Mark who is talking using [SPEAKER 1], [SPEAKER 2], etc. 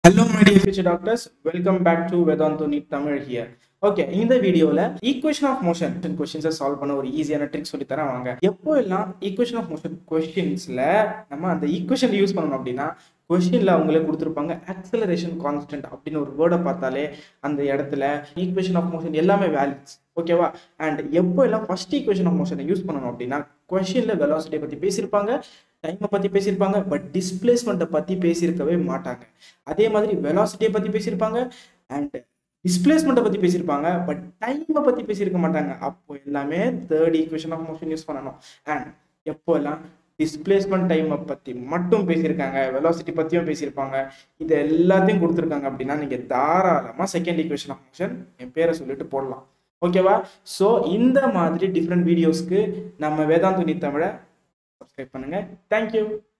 [SPEAKER 1] Hello, my dear future doctors. Welcome back to Vedantu Neat Tamil here. Okay இந்த வீடியோவில் equation of motion கொஸ்டின்ஸை solve பண்ண ஒரு ஈஸியான ட்ரிக் சொல்லி தரேன் வாங்க எப்போ எல்லாம் ஈக்குவேஷன் ஆஃப் மோஷன் கொஸ்டின்ஸில் நம்ம அந்த ஈக்குவேஷன் யூஸ் பண்ணணும் அப்படின்னா கொஸ்டினில் அவங்களே கொடுத்துருப்பாங்க ஆக்சலரேஷன் கான்ஸ்டன்ட் அப்படின்னு ஒரு வேர்டை பார்த்தாலே அந்த இடத்துல ஈக்குவேஷன் ஆஃப் மோஷன் எல்லாமே வேல்யூஸ் ஓகேவா அண்ட் எப்போ எல்லாம் ஃபர்ஸ்ட் ஈக்குவேஷன் ஆஃப் மோஷனை யூஸ் பண்ணணும் அப்படின்னா கொஸ்டினில் வெலாசிட்டியை பற்றி பேசியிருப்பாங்க டைமை பற்றி பேசியிருப்பாங்க பட் டிஸ்பிளேஸ்மெண்ட்டை பற்றி பேசியிருக்கவே மாட்டாங்க அதே மாதிரி வெலாசிட்டியை பற்றி பேசியிருப்பாங்க அண்ட் டிஸ்பிளேஸ்மெண்ட்டை பற்றி பேசியிருப்பாங்க பட் டைமை பற்றி பேசியிருக்க மாட்டாங்க அப்போ எல்லாமே third equation of motion use பண்ணணும் அண்ட் எப்போ எல்லாம் டிஸ்பிளேஸ்மெண்ட் டைமை பற்றி மட்டும் பேசியிருக்காங்க வெலாசிட்டி பற்றியும் பேசியிருப்பாங்க இது எல்லாத்தையும் கொடுத்துருக்காங்க அப்படின்னா நீங்கள் தாராளமாக செகண்ட் ஈக்குவேஷன் ஆஃப் மோஷன் என் பேரை சொல்லிட்டு போடலாம் ஓகேவா ஸோ இந்த மாதிரி டிஃப்ரெண்ட் வீடியோஸ்க்கு நம்ம வேதாந்து நீ தமிழை சப்ஸ்கிரைப் பண்ணுங்கள் தேங்க்யூ